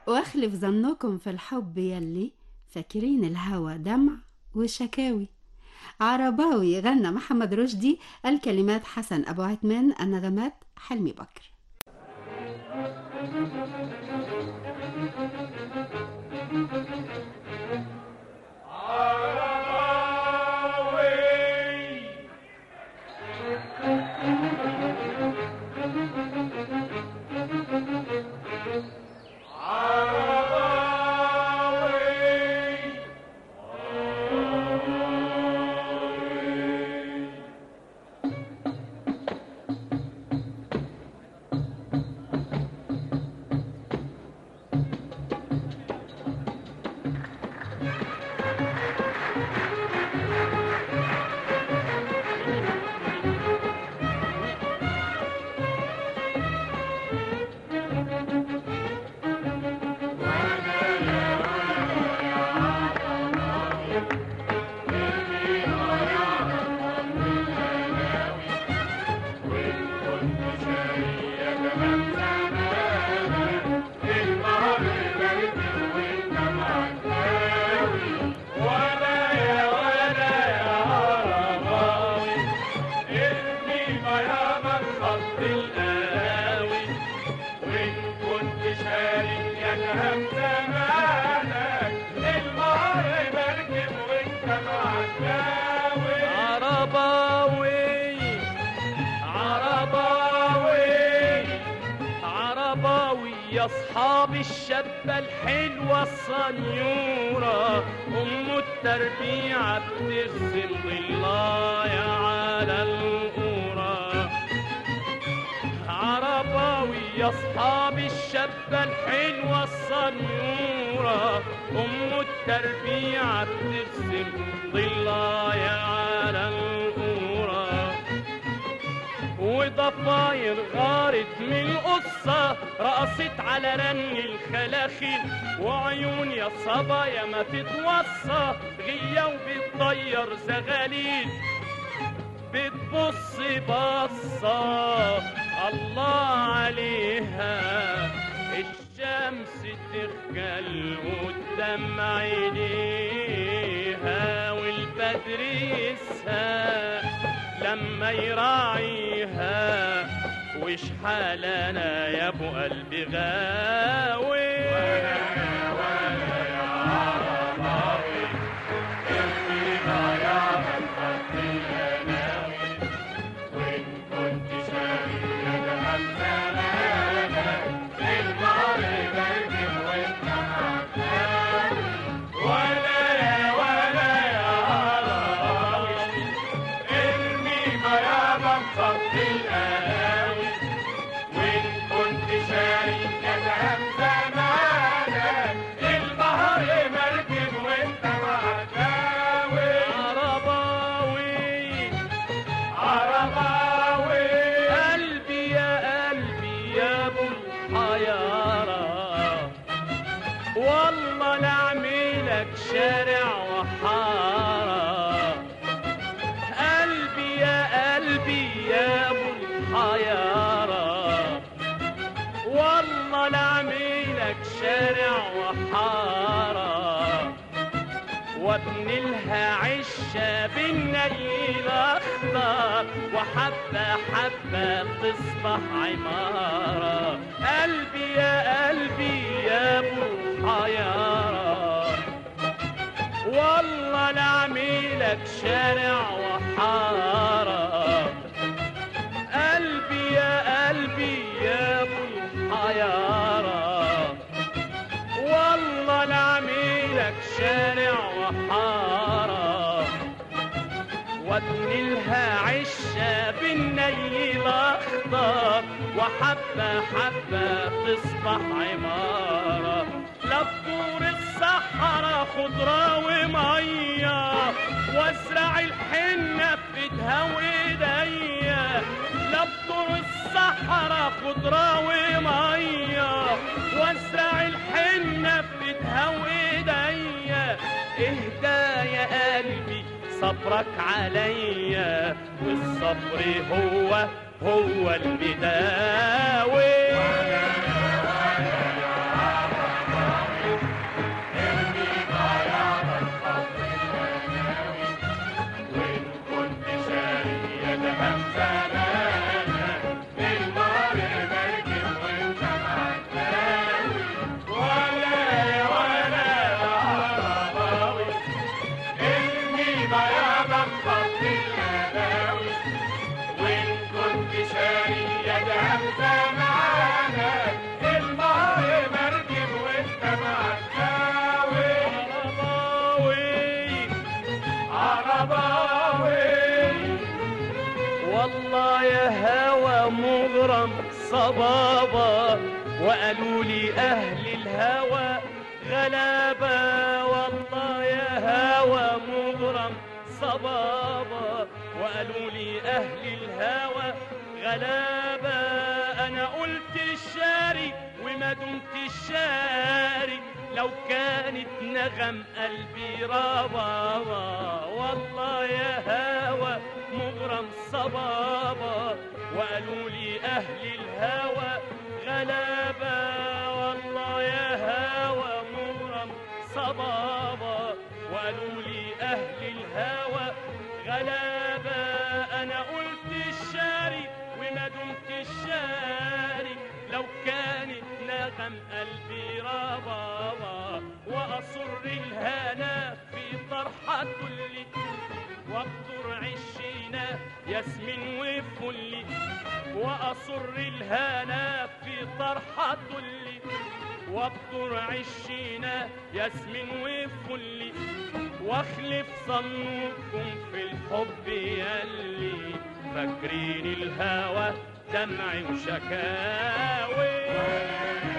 واخلف ظنكم في الحب يلي فاكرين الهوى دمع وشكاوي عرباوي غنى محمد رشدي الكلمات حسن أبو عثمان النغمات حلمي بكر عرباوي عرباوي عرباوي يا اصحاب الشابة الحلوة الصنيورة ام التربيعة بترسم ضلايا على القورة عرباوي يا اصحاب الشابة الحلوة الصنيورة ام التربيعة بترسم ضلايا على القورة وضفاير غارت من القصة رقصت على رن الخلاخل وعيون يا صبايا ما تتوصى غية وبتطير زغاليل بتبص بصة الله عليها الشمس تخجل قدام عينيها والبدر يسهى لما يراعيها وش حالنا يا ابو قلبي غاوي عرباوي عرباوي قلبي يا قلبي يا ابو الحيارة والله نعملك شارع وحارة قلبي يا قلبي يا ابو الحيارة والله نعملك شارع وحارة وابن لها عشة بالنيل اخضر وحبة حبة تصبح عمارة قلبي يا قلبي يا ابو حيارة والله نعملك شارع وحارة قلبي يا قلبي يا ابو الحيارة والله نعملك شارع وحارة وابن لها عشة بالنيل اخضر وحبة حبة تصبح عمارة لفور الصحراء خضرة ومية وازرع الحنة في ايدها وايديا لفور الصحراء خضرة ومية وازرع الحنة في ايدها وايديا اهدى يا قلبي صبرك عليا والصبر هو هو المداوي صبابة وقالوا لي أهل الهوى غلابة والله يا هوى مغرم صبابة وقالوا لي أهل الهوى غلابة أنا قلت الشاري وما دمت الشاري لو كانت نغم قلبي ربابة والله يا هوى مغرم صبابة وقالوا لي أهل الهوى غلابة والله يا هوى مغرم صبابة وقالوا لي أهل الهوى غلابة أنا قلت الشاري وما دمت الشاري لو كانت نغم قلبي ربابة وأصر الهنا في طرحة كلي واقطر عشينا ياسمين وفلي وأصر الهنا في طرحة كلي واقطر عشينا ياسمين وفلي واخلف صنوكم في الحب يلي فاكرين الهوى دمعي وشكاوي